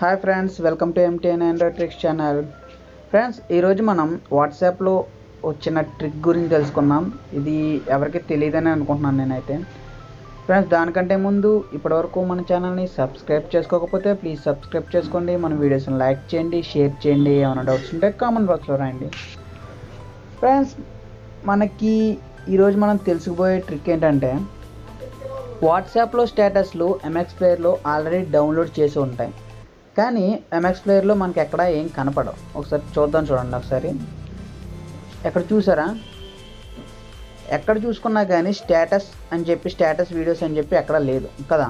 hi friends welcome to MTN Android tricks channel friends ఈరోజు మనం వాట్సాప్లో వచ్చిన ట్రిక్ గురించి తెలుసుకుందాం ఇది ఎవరికి తెలియదని అనుకుంటున్నాను నేనైతే ఫ్రెండ్స్ దానికంటే ముందు ఇప్పటివరకు మన ఛానల్ని సబ్స్క్రైబ్ చేసుకోకపోతే ప్లీజ్ సబ్స్క్రైబ్ చేసుకోండి మన వీడియోస్ని లైక్ చేయండి షేర్ చేయండి ఏమైనా డౌట్స్ ఉంటే కామెంట్ బాక్స్లో రాయండి ఫ్రెండ్స్ మనకి ఈరోజు మనం తెలుసుకుపోయే ట్రిక్ ఏంటంటే వాట్సాప్లో స్టేటస్లు ఎంఎక్స్ ప్లేయర్లో ఆల్రెడీ డౌన్లోడ్ చేసి ఉంటాయి కానీ ఎంఎక్స్ ప్లేయర్లో మనకి ఎక్కడ ఏం కనపడవు ఒకసారి చూద్దాం చూడండి ఒకసారి ఎక్కడ చూసారా ఎక్కడ చూసుకున్నా కానీ స్టేటస్ అని చెప్పి స్టేటస్ వీడియోస్ అని చెప్పి ఎక్కడ లేదు కదా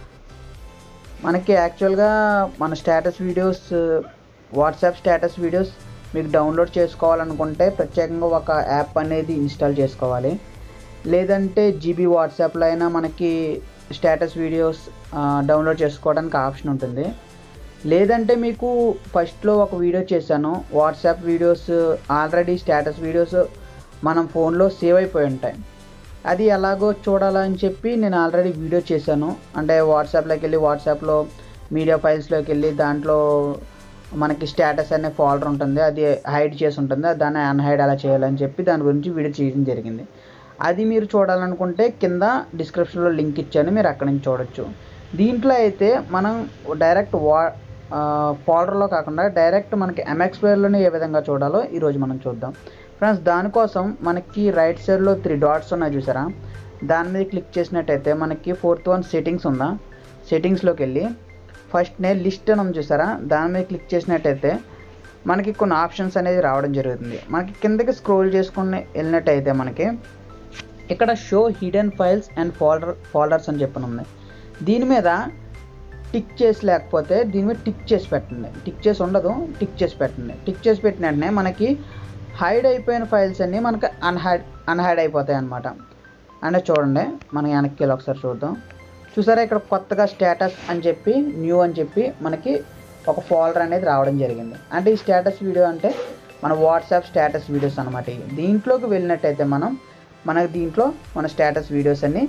మనకి యాక్చువల్గా మన status videos WhatsApp status videos మీకు డౌన్లోడ్ చేసుకోవాలనుకుంటే ప్రత్యేకంగా ఒక యాప్ అనేది ఇన్స్టాల్ చేసుకోవాలి లేదంటే జీబీ వాట్సాప్లో అయినా మనకి స్టేటస్ వీడియోస్ డౌన్లోడ్ చేసుకోవడానికి ఆప్షన్ ఉంటుంది లేదంటే మీకు ఫస్ట్లో ఒక వీడియో చేశాను WhatsApp videos already status videos మనం ఫోన్లో సేవ్ అయిపోయి ఉంటాయి అది ఎలాగో చూడాలని చెప్పి నేను ఆల్రెడీ వీడియో చేశాను అంటే వాట్సాప్లోకి వెళ్ళి వాట్సాప్లో మీడియా ఫైల్స్లోకి వెళ్ళి దాంట్లో మనకి స్టేటస్ అనే ఫోల్డర్ ఉంటుంది అది హైడ్ చేసి ఉంటుంది దాన్ని అన్హైడ్ అలా చేయాలని చెప్పి దాని గురించి వీడియో చేయడం జరిగింది అది మీరు చూడాలనుకుంటే కింద డిస్క్రిప్షన్లో లింక్ ఇచ్చాను మీరు అక్కడి నుంచి చూడొచ్చు దీంట్లో అయితే మనం డైరెక్ట్ వా ఫోల్డర్లో కాకుండా డైరెక్ట్ మనకి ఎంఎక్స్ ప్లేయర్లోనే ఏ విధంగా చూడాలో ఈరోజు మనం చూద్దాం ఫ్రెండ్స్ దానికోసం మనకి రైట్ సైడ్లో త్రీ డాట్స్ ఉన్నాయి చూసారా దాని మీద క్లిక్ చేసినట్టయితే మనకి ఫోర్త్ వన్ సెట్టింగ్స్ ఉందా సెట్టింగ్స్లోకి వెళ్ళి ఫస్ట్ నేను లిస్ట్ అని ఉంది చూసారా దాని మీద క్లిక్ చేసినట్టయితే మనకి కొన్ని ఆప్షన్స్ అనేది రావడం జరుగుతుంది మనకి కిందకి స్క్రోల్ చేసుకుని వెళ్ళినట్టయితే మనకి ఇక్కడ show hidden files and folder folders అని చెప్పని ఉంది దీని మీద టిక్ చేసి లేకపోతే దీని మీద టిక్ చేసి పెట్టండి టిక్ చేసి ఉండదు టిక్ చేసి పెట్టండి టిక్ చేసి పెట్టిన వెంటనే మనకి హైడ్ అయిపోయిన ఫైల్స్ అన్నీ మనకి అన్హైడ్ అన్హైడ్ అయిపోతాయి అనమాట అంటే చూడండి మనం వెనక్కి వెళ్ళి ఒకసారి చూద్దాం చూసారా ఇక్కడ కొత్తగా స్టేటస్ అని చెప్పి న్యూ అని చెప్పి మనకి ఒక ఫోల్డర్ అనేది రావడం జరిగింది అంటే ఈ స్టేటస్ వీడియో అంటే మన వాట్సాప్ స్టేటస్ వీడియోస్ అనమాట ఇవి దీంట్లోకి వెళ్ళినట్టయితే మనం మనకి దీంట్లో మన స్టేటస్ వీడియోస్ అన్నీ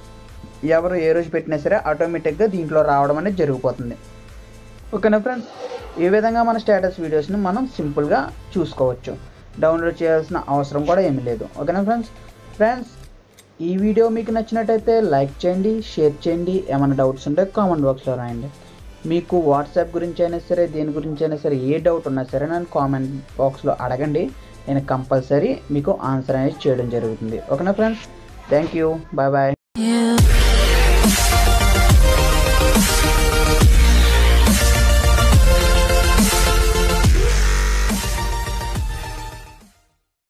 ఎవరు ఏ రోజు పెట్టినా సరే ఆటోమేటిక్గా దీంట్లో రావడం అనేది జరిగిపోతుంది ఓకేనా ఫ్రెండ్స్ ఈ విధంగా మన స్టేటస్ వీడియోస్ని మనం సింపుల్గా చూసుకోవచ్చు డౌన్లోడ్ చేయాల్సిన అవసరం కూడా ఏమీ లేదు ఓకేనా ఫ్రెండ్స్ ఫ్రెండ్స్ ఈ వీడియో మీకు నచ్చినట్టయితే లైక్ చేయండి షేర్ చేయండి ఏమైనా డౌట్స్ ఉంటే కామెంట్ బాక్స్లో రాయండి మీకు వాట్సాప్ గురించి అయినా సరే దేని గురించి అయినా సరే ఏ డౌట్ ఉన్నా సరే నన్ను కామెంట్ బాక్స్లో అడగండి నేను కంపల్సరీ మీకు ఆన్సర్ అనేది చేయడం జరుగుతుంది ఓకేనా friends thank you bye bye